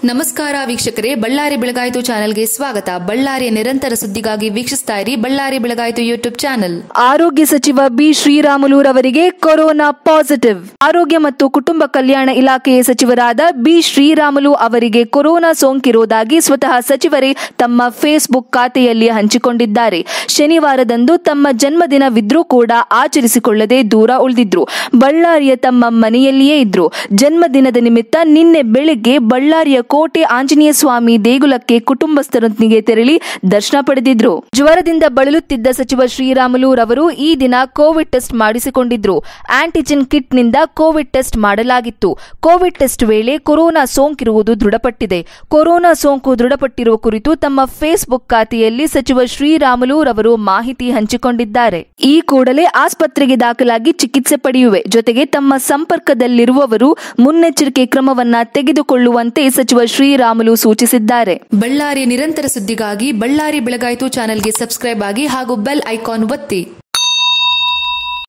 ನಮಸ್ಕಾರ ವೀಕ್ಷಕರೇ ಬಳ್ಳಾರಿ ಬೆಳಗಾಯಿತು ಚಾನೆಲ್ಗೆ ಸ್ವಾಗತ ಬಳ್ಳಾರಿಯ ನಿರಂತರ ಸುದ್ದಿಗಾಗಿ ವೀಕ್ಷಿಸ್ತಾ ಇರಿ ಬಳ್ಳಾರಿ ಬೆಳಗಾಯಿತು ಯೂಟ್ಯೂಬ್ ಚಾನೆಲ್ ಆರೋಗ್ಯ ಸಚಿವ ಬಿ ಶ್ರೀರಾಮುಲುರವರಿಗೆ ಕೊರೋನಾ ಪಾಸಿಟಿವ್ ಆರೋಗ್ಯ ಮತ್ತು ಕುಟುಂಬ ಕಲ್ಯಾಣ ಇಲಾಖೆಯ ಸಚಿವರಾದ ಬಿ ಶ್ರೀರಾಮುಲು ಅವರಿಗೆ ಕೊರೋನಾ ಸೋಂಕಿರುವುದಾಗಿ ಸ್ವತಃ ಸಚಿವರೇ ತಮ್ಮ ಫೇಸ್ಬುಕ್ ಖಾತೆಯಲ್ಲಿ ಹಂಚಿಕೊಂಡಿದ್ದಾರೆ ಶನಿವಾರದಂದು ತಮ್ಮ ಜನ್ಮದಿನವಿದ್ರೂ ಕೂಡ ಆಚರಿಸಿಕೊಳ್ಳದೆ ದೂರ ಉಳಿದಿದ್ರು ಬಳ್ಳಾರಿಯ ತಮ್ಮ ಮನೆಯಲ್ಲಿಯೇ ಇದ್ರು ಜನ್ಮದಿನದ ನಿಮಿತ್ತ ನಿನ್ನೆ ಬೆಳಿಗ್ಗೆ ಬಳ್ಳಾರಿಯ ಕೋಟೆ ಆಂಜನೇಯ ಸ್ವಾಮಿ ದೇಗುಲಕ್ಕೆ ಕುಟುಂಬಸ್ಥರೊಂದಿಗೆ ತೆರಳಿ ದರ್ಶನ ಪಡೆದಿದ್ರು ಜ್ವರದಿಂದ ಬಳಲುತ್ತಿದ್ದ ಸಚಿವ ಶ್ರೀರಾಮುಲು ರವರು ಈ ದಿನ ಕೋವಿಡ್ ಟೆಸ್ಟ್ ಮಾಡಿಸಿಕೊಂಡಿದ್ರು ಆಂಟಿಜೆನ್ ಕಿಟ್ ನಿಂದ ಕೋವಿಡ್ ಟೆಸ್ಟ್ ಮಾಡಲಾಗಿತ್ತು ಕೋವಿಡ್ ಟೆಸ್ಟ್ ವೇಳೆ ಕೊರೋನಾ ಸೋಂಕಿರುವುದು ದೃಢಪಟ್ಟಿದೆ ಕೊರೋನಾ ಸೋಂಕು ದೃಢಪಟ್ಟಿರುವ ಕುರಿತು ತಮ್ಮ ಫೇಸ್ಬುಕ್ ಖಾತೆಯಲ್ಲಿ ಸಚಿವ ಶ್ರೀರಾಮುಲು ರವರು ಮಾಹಿತಿ ಹಂಚಿಕೊಂಡಿದ್ದಾರೆ ಈ ಕೂಡಲೇ ಆಸ್ಪತ್ರೆಗೆ ದಾಖಲಾಗಿ ಚಿಕಿತ್ಸೆ ಪಡೆಯುವೆ ಜೊತೆಗೆ ತಮ್ಮ ಸಂಪರ್ಕದಲ್ಲಿರುವವರು ಮುನ್ನೆಚ್ಚರಿಕೆ ಕ್ರಮವನ್ನ ತೆಗೆದುಕೊಳ್ಳುವಂತೆ ಸಚಿವ ಶ್ರೀರಾಮುಲು ಸೂಚಿಸಿದ್ದಾರೆ ಬಳ್ಳಾರಿಯ ನಿರಂತರ ಸುದ್ದಿಗಾಗಿ ಬಳ್ಳಾರಿ ಬೆಳಗಾಯಿತು ಚಾನೆಲ್ಗೆ ಸಬ್ಸ್ಕ್ರೈಬ್ ಆಗಿ ಹಾಗೂ ಬೆಲ್ ಐಕಾನ್ ಒತ್ತಿ